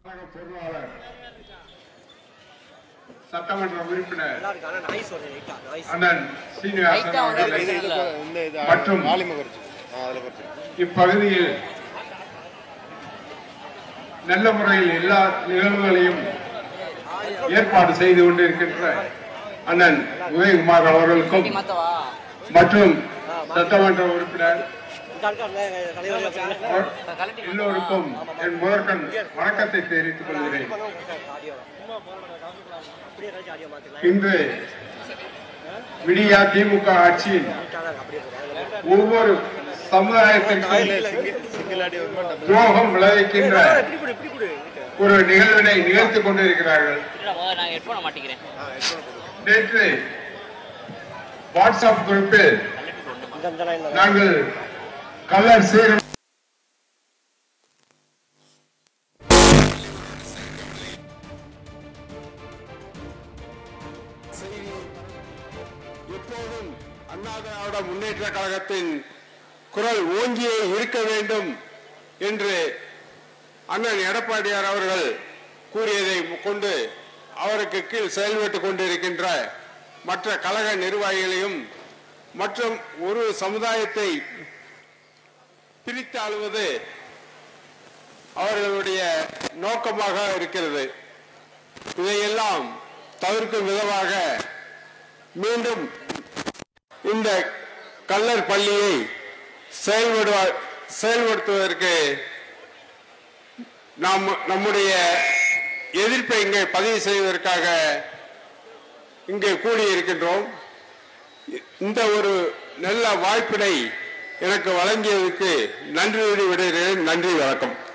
பொருளாளர் சட்டமன்ற உறுப்பினர் எல்லாருக்கும் ஆனா நாய்ஸ் வருது லைட்டா நாய்ஸ் அண்ணன் சீனிவாசன் லைட்டா வந்து அவர்களை பிரச்சனை இல்ல. இந்த இது மற்றும் வால்யூமை குறைச்சு ஆ அதில் குறைச்சு இப்பகுதியில் நல்ல முறையில் எல்லா நிகழ்வுகளையும் ஏற்பாடு செய்து கொண்டிருக்கின்ற அண்ணன் உதயகுமார் அவர்களுக்கும் வண்டி மாத்தவா மற்றும் சட்டமன்ற உறுப்பினர் இந்த இருக்காங்க தலைவர் அவர் எல்லோருக்கும் என் முதற்கண் வணக்கத்தை தெரிவித்துக் கொள்கிறேன் ஆடியோ அப்படியே கழிச்சு ஆடியோ மாத்திக்கலாம் இன்று விடியா திமுக ஆட்சியின் அப்படியே போடுறேன் ஒவ்வொரு சமுதாயத்திற்கும் சிங்கிள் ஆடி வருமா டபுள் துரோகம் விளைவிக்கின்ற இப்படி கொடு இப்படி கொடு ஒரு நிகழ்வினை நிகழ்த்திக் கொண்டிருக்கிறார்கள் இல்லடா, முதல்ல நான் ஹெட்போனை மாட்டிக்கிறேன் நேற்று வாட்ஸ்அப் குரூப்பில் இந்த இந்த லைன் நாங்கள் கலர் சீரம் செய்தி எப்போதும் அண்ணா திராவிட முன்னேற்ற கழகத்தின் குரல் ஓங்கியே இருக்க வேண்டும் என்று அண்ணன் எடப்பாடியார் அவர்கள் கூறியதை கொண்டு அவருக்கு கீழ் செயல்பட்டுக் கொண்டிருக்கின்ற மற்ற கழக நிர்வாகிகளையும் மற்றும் ஒரு சமுதாயத்தை பிரித்து ஆளுவது அவர்களுடைய நோக்கமாக இருக்கிறது இதையெல்லாம் தவிர்க்கும் விதமாக மீண்டும் இந்த கல்லர் பள்ளியை செயல்படுவ செயல்படுத்துவதற்கு நாம் நம்முடைய எதிர்ப்பை இங்கே பதிவு செய்வதற்காக இங்கே கூடியிருக்கின்றோம் இந்த ஒரு நல்ல வாய்ப்பினை எனக்கு வழங்கியதற்கு நன்றி விடுகிறேன் நன்றி வணக்கம்